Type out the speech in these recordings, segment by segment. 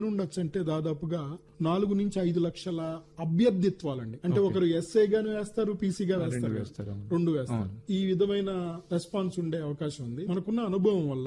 ఉండొచ్చు అంటే దాదాపుగా నాలుగు నుంచి ఐదు లక్షల అభ్యర్థిత్వాలండి అంటే ఒకరు ఎస్ఏ గాను వేస్తారు పీసీగా వేస్తారు వేస్తారు, అవును. రెండు వేస్తారు ఈ విధమైన రెస్పాన్స్ ఉండే అవకాశం ఉంది మనకున్న అనుభవం వల్ల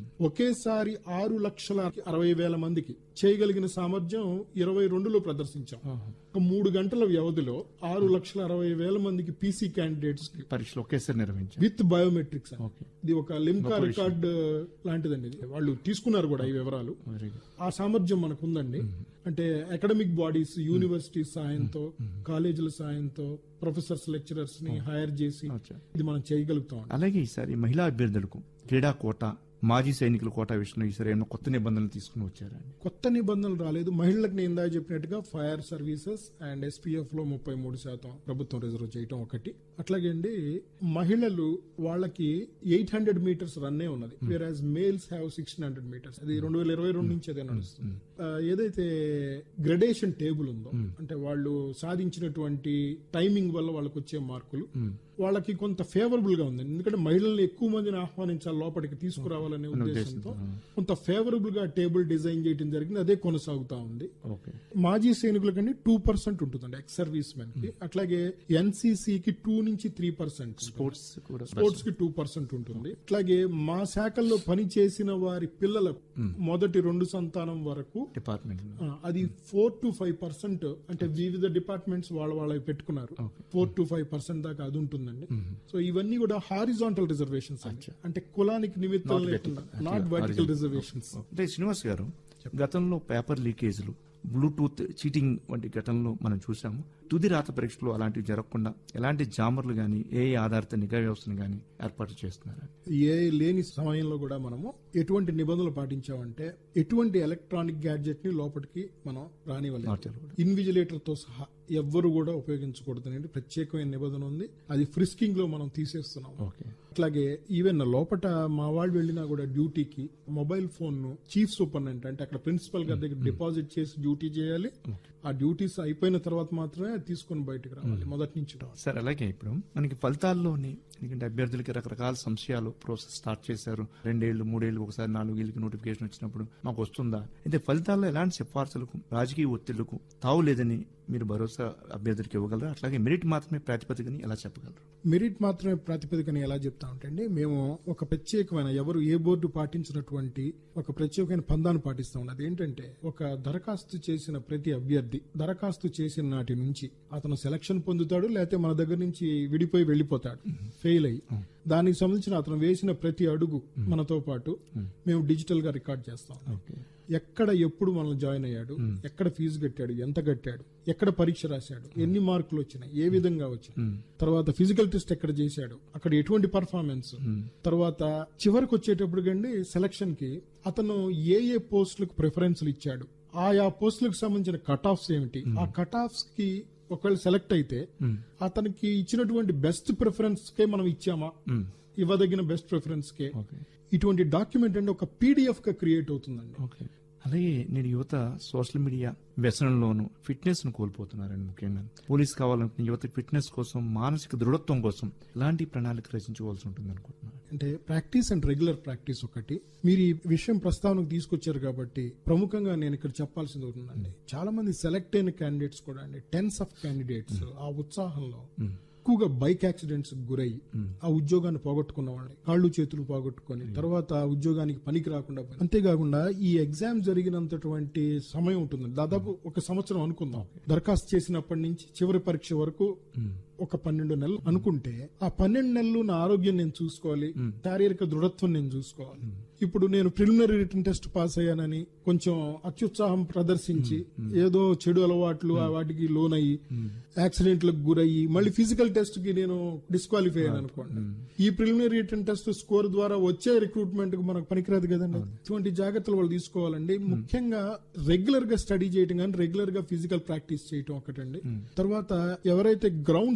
ఒకేసారి ఆరు లక్షల అరవై వేల మందికి చేయగలిగిన సామర్థ్యం ఇరవై రెండులో ప్రదర్శించాం ఒక మూడు గంటల వ్యవధిలో ఆరు లక్షల అరవై వేల మందికి పీసీ క్యాండిడేట్స్ కి పరీక్షలు ఒకేసారి నిర్వహించారు విత్ బయోమెట్రిక్స్ అని. ఓకే ఇది ఒక లిమ్కా రికార్డ్ లాంటిదండి ఇది వాళ్ళు తీసుకున్నారు కూడా ఈ వివరాలు వెరీ గుడ్ ఆ సామర్థ్యం మనకు ఉందండి అంటే అకాడమిక్ బాడీస్ యూనివర్సిటీ సాయంతో కాలేజీల సాయంతో ప్రొఫెసర్స్ లెక్చరర్స్ ని హైర్ చేసి అచ్చా. ఇది మనం చేయగలుగుతాం అలాగే ఈసారి మహిళా అభ్యర్థులకు క్రీడా కోట మాజీ సైనికుల కోట విషయంలో ఈసారి ఏమైనా కొత్త నిబంధనలు తీసుకుని వచ్చారండి కొత్త నిబంధనలు రాలేదు మహిళలకు నేను ఇందాక చెప్పినట్టుగా ఫైర్ సర్వీసెస్ అండ్ ఎస్పీఎఫ్ లో ముప్పై మూడు శాతం ప్రభుత్వం రిజర్వ్ చేయటం ఒకటి అట్లాగే అండి మహిళలు వాళ్ళకి ఎయిట్ హండ్రెడ్ మీటర్స్ రన్నే ఉన్నది whereas males have sixteen hundred metres అది రెండు వేల ఇరవై రెండు నుంచి అదే నడుస్తుంది ఆ, ఏదైతే గ్రెడేషన్ టేబుల్ ఉందో అంటే వాళ్ళు సాధించినటువంటి టైమింగ్ వల్ల వాళ్ళకి వచ్చే మార్కులు వాళ్ళకి కొంత ఫేవరబుల్ గా ఉంది ఎందుకంటే మహిళల్ని ఎక్కువ మందిని ఆహ్వానించాలి లోపలికి తీసుకురావాలనే ఉద్దేశంతో కొంత ఫేవరబుల్ గా టేబుల్ డిజైన్ చేయడం జరిగింది అదే కొనసాగుతా ఉంది ఓకే మాజీ సైనికులకండి టూ పర్సెంట్ ఉంటుందండి ఎక్స్ సర్వీస్ మెన్ కి అట్లాగే ఎన్సీసీ కి టూ నుంచి త్రీ పర్సెంట్ స్పోర్ట్స్ కూడా స్పోర్ట్స్ కి టూ పర్సెంట్ ఉంటుంది అట్లాగే మా శాఖల్లో పని చేసిన వారి పిల్లలకు మొదటి రెండు సంతానం వరకు డిపార్ట్మెంట్ ఆ, అది ఫోర్ టు ఫైవ్ పర్సెంట్ అంటే వివిధ డిపార్ట్మెంట్స్ వాళ్ళ వాళ్ళవి పెట్టుకున్నారు ఫోర్ టు ఫైవ్ పర్సెంట్ దాకా అది ఉంటుందండి సో ఇవన్నీ కూడా హారిజాంటల్ రిజర్వేషన్స్ అంటే కులానికి నిమిత్తం లేకుండా నాట్ వర్టికల్ రిజర్వేషన్స్ అంటే శ్రీనివాస్ గారు గతంలో పేపర్ లీకేజీలు బ్లూటూత్ చీటింగ్ వంటి ఘటనలు మనం చూసాము తుది రాత పరీక్షలు అలాంటివి జరగకుండా ఎలాంటి జామర్లు గాని ఏ ఆధారిత నిఘా వ్యవస్థను గాని ఏర్పాటు చేస్తున్నారు ఏ లేని సమయంలో కూడా మనము ఎటువంటి నిబంధనలు పాటించామంటే ఎటువంటి ఎలక్ట్రానిక్ గ్యాడ్జెట్ ని లోపలికి మనం రానివ్వలేదు ఇన్విజిలేటర్ తో సహా ఎవ్వరు కూడా ఉపయోగించకూడదు అనేది ప్రత్యేకమైన నిబంధన ఉంది అది ఫ్రిస్కింగ్ లో మనం తీసేస్తున్నాం ఓకే అట్లాగే ఈవెన్ లోపట మా వాళ్ళు వెళ్ళినా కూడా డ్యూటీకి మొబైల్ ఫోన్ ను చీఫ్ సూపరింటెండెంట్ అంటే అక్కడ ప్రిన్సిపల్ గారి దగ్గర డిపాజిట్ చేసి డ్యూటీ చేయాలి ఆ డ్యూటీస్ అయిపోయిన తర్వాత మాత్రమే అది తీసుకొని బయటకు రావాలి మొదటి నుంచి రావాలి సార్ అలాగే ఇప్పుడు మనకి ఫలితాల్లోని ఎందుకంటే అభ్యర్థులకి రకరకాల సంశయాలు ప్రాసెస్ స్టార్ట్ చేశారు రెండేళ్లు మూడేళ్లు ఒకసారి నాలుగేళ్ళకి నోటిఫికేషన్ వచ్చినప్పుడు మాకు వస్తుందా అయితే ఫలితాల్లో ఎలాంటి సిఫార్సులకు రాజకీయ ఒత్తిళ్లకు తావు లేదని మీరు భరోసా అభ్యర్థులకు ఇవ్వగలరు అట్లాగే మెరిట్ మాత్రమే ప్రాతిపదికని ఎలా చెప్పగలరు మెరిట్ మాత్రమే ప్రాతిపదికని ఎలా చెప్తా ఉంటండి మేము ఒక ప్రత్యేకమైన ఎవరు ఏ బోర్డు పాటించినటువంటి ఒక ప్రత్యేకమైన పందాన్ని పాటిస్తా ఉన్నది ఏంటంటే ఒక దరఖాస్తు చేసిన ప్రతి అభ్యర్థి దరఖాస్తు చేసిన నాటి నుంచి అతను సెలక్షన్ పొందుతాడు లేకపోతే మన దగ్గర నుంచి విడిపోయి వెళ్ళిపోతాడు ఫెయిల్ అయ్యి దానికి సంబంధించిన అతను వేసిన ప్రతి అడుగు మనతో పాటు మేము డిజిటల్ గా రికార్డ్ చేస్తాం ఓకే ఎక్కడ ఎప్పుడు మనల్ని జాయిన్ అయ్యాడు ఎక్కడ ఫీజు కట్టాడు ఎంత కట్టాడు ఎక్కడ పరీక్ష రాశాడు ఎన్ని మార్కులు వచ్చినాయి ఏ విధంగా వచ్చినాయి తర్వాత ఫిజికల్ టెస్ట్ ఎక్కడ చేశాడు అక్కడ ఎటువంటి పర్ఫార్మెన్స్ తర్వాత చివరికి వచ్చేటప్పుడు కండి సెలక్షన్ కి అతను ఏ ఏ పోస్టులకు ప్రిఫరెన్స్లు ఇచ్చాడు ఆయా పోస్టులకు సంబంధించిన కట్ ఆఫ్స్ ఏమిటి ఆ కట్ ఆఫ్స్ కి ఒకవేళ సెలెక్ట్ అయితే అతనికి ఇచ్చినటువంటి బెస్ట్ ప్రిఫరెన్స్ కే మనం ఇచ్చామా ఇవ్వదగిన బెస్ట్ ప్రిఫరెన్స్ కే ఓకే ఇటువంటి డాక్యుమెంట్ అంటే ఒక పీడిఎఫ్ గా క్రియేట్ అవుతుందండి ఓకే అలాగే నేడు యువత సోషల్ మీడియా వ్యసనంలోను ఫిట్నెస్ ను కోల్పోతున్నారండి ముఖ్యంగా పోలీస్ కావాలనుకున్న యువత ఫిట్నెస్ కోసం మానసిక దృఢత్వం కోసం ఎలాంటి ప్రణాళిక రచించుకోవాల్సి ఉంటుంది అనుకుంటున్నారు అంటే ప్రాక్టీస్ అండ్ రెగ్యులర్ ప్రాక్టీస్ ఒకటి మీరు ఈ విషయం ప్రస్తావనకు తీసుకొచ్చారు కాబట్టి ప్రముఖంగా నేను ఇక్కడ చెప్పాల్సింది ఒకటి ఉందండి చాలా మంది సెలెక్ట్ అయిన క్యాండిడేట్స్ కూడా అండి టెన్స్ ఆఫ్ క్యాండిడేట్స్ ఆ ఉత్సాహంలో ఎక్కువగా బైక్ యాక్సిడెంట్స్ గురయ్యి ఆ ఉద్యోగాన్ని పోగొట్టుకున్న వాళ్ళని కాళ్ళు చేతులు పోగొట్టుకొని తర్వాత ఆ ఉద్యోగానికి పనికి రాకుండా పోయి- అంతేకాకుండా ఈ ఎగ్జామ్ జరిగినంతటువంటి సమయం ఉంటుంది దాదాపు ఒక సంవత్సరం అనుకుందాం దరఖాస్తు చేసినప్పటి నుంచి చివరి పరీక్ష వరకు ఒక పన్నెండు నెలలు అనుకుంటే ఆ పన్నెండు నెలలు నా ఆరోగ్యం నేను చూసుకోవాలి శారీరక దృఢత్వం నేను చూసుకోవాలి ఇప్పుడు నేను ప్రిలిమినరీ రిటర్న్ టెస్ట్ పాస్ అయ్యానని కొంచెం అత్యుత్సాహం ప్రదర్శించి ఏదో చెడు అలవాట్లు ఆ వాటికి లోనయ్యి యాక్సిడెంట్లకు గురయ్యి మళ్ళీ ఫిజికల్ టెస్ట్ కి నేను డిస్క్వాలిఫై అయ్యాను అనుకోండి ఈ ప్రిలిమినరీ రిటర్న్ టెస్ట్ స్కోర్ ద్వారా వచ్చే రిక్రూట్మెంట్ కు మనకు పనికిరాదు కదండి ఇటువంటి జాగ్రత్తలు వాళ్ళు తీసుకోవాలండి ముఖ్యంగా రెగ్యులర్ గా స్టడీ చేయటం కానీ రెగ్యులర్ గా ఫిజికల్ ప్రాక్టీస్ చేయటం ఒకటండి తర్వాత ఎవరైతే గ్రౌండ్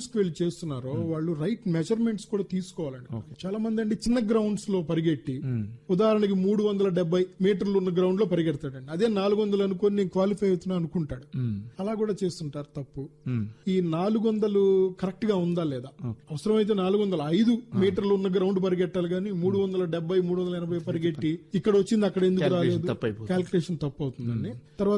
కి వెళ్ళి చేస్తున్నారో వాళ్ళు రైట్ మెజర్మెంట్స్ కూడా తీసుకోవాలండి చాలా మంది అండి చిన్న గ్రౌండ్స్ లో పరిగెట్టి ఉదాహరణకి మూడు వందల డెబ్బై మీటర్లు ఉన్న గ్రౌండ్ లో పరిగెడతాడండి అదే నాలుగు వందలు అనుకొని నేను క్వాలిఫై అవుతున్నా అనుకుంటాడు అలా కూడా చేస్తుంటారు తప్పు ఈ నాలుగు వందలు కరెక్ట్ గా ఉందా లేదా అవసరమైతే నాలుగు వందల ఐదు మీటర్లు ఉన్న గ్రౌండ్ పరిగెట్టాలి కానీ మూడు వందల డెబ్బై మూడు వందల ఎనభై పరిగెట్టి ఇక్కడ వచ్చింది అక్కడ ఎందుకు Calculation రాలేదు తప్పైపోతుంది. క్యాల్కులేషన్ తప్పు అవుతుందండి తర్వాత